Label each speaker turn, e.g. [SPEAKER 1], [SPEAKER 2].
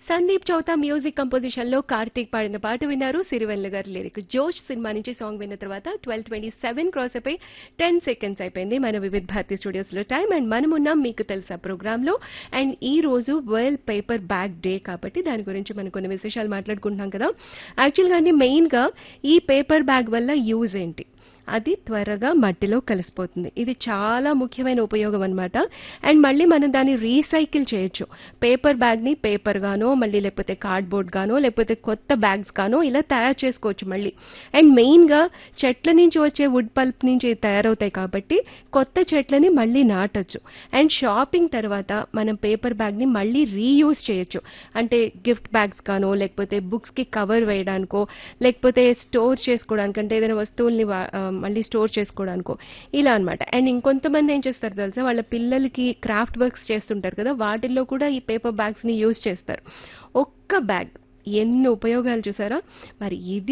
[SPEAKER 1] Sandeep Chowta music composition లో కార్తీక్ పాడిన పాట విన్నారు సిరివెల్ల గారి లిరిక్ జోష్ సినిమా నుంచి సాంగ్ విన్న తర్వాత ట్వెల్వ్ ట్వంటీ సెవెన్ క్రాస్ అయిపోయి టెన్ సెకండ్స్ అయిపోయింది మన వివిధ్ భారతి స్టూడియోస్ లో టైం అండ్ మనం ఉన్నాం మీకు తెలుసా ప్రోగ్రామ్ లో అండ్ ఈ రోజు వరల్డ్ పేపర్ బ్యాగ్ డే కాబట్టి దాని గురించి మనం కొన్ని విశేషాలు మాట్లాడుకుంటున్నాం కదా యాక్చువల్గా అండి మెయిన్ గా ఈ పేపర్ బ్యాగ్ వల్ల యూజ్ ఏంటి అది త్వరగా మట్టిలో కలిసిపోతుంది ఇది చాలా ముఖ్యమైన ఉపయోగం అనమాట అండ్ మళ్ళీ మనం దాన్ని రీసైకిల్ చేయొచ్చు పేపర్ బ్యాగ్ని పేపర్ గానో మళ్ళీ లేకపోతే కార్డ్బోర్డ్ గానో లేకపోతే కొత్త బ్యాగ్స్ గానో ఇలా తయారు చేసుకోవచ్చు మళ్ళీ అండ్ మెయిన్గా చెట్ల నుంచి వచ్చే వుడ్ పల్ప్ నుంచి తయారవుతాయి కాబట్టి కొత్త చెట్లని మళ్ళీ నాటొచ్చు అండ్ షాపింగ్ తర్వాత మనం పేపర్ బ్యాగ్ని మళ్ళీ రీయూజ్ చేయొచ్చు అంటే గిఫ్ట్ బ్యాగ్స్ గానో లేకపోతే బుక్స్కి కవర్ వేయడానికో లేకపోతే స్టోర్ చేసుకోవడానికి అంటే ఏదైనా వస్తువుల్ని వా- ఆ, మళ్ళీ స్టోర్ చేసుకోవడానికో ఇలా అన్నమాట అండ్ ఇంకొంతమంది ఏం చేస్తారు తెలుసా వాళ్ళ పిల్లలకి క్రాఫ్ట్ వర్క్స్ చేస్తుంటారు కదా వాటిల్లో కూడా ఈ పేపర్ బ్యాగ్స్ ని యూజ్ చేస్తారు ఒక్క బ్యాగ్ ఎన్ని ఉపయోగాలు చూసారా మరి ఇది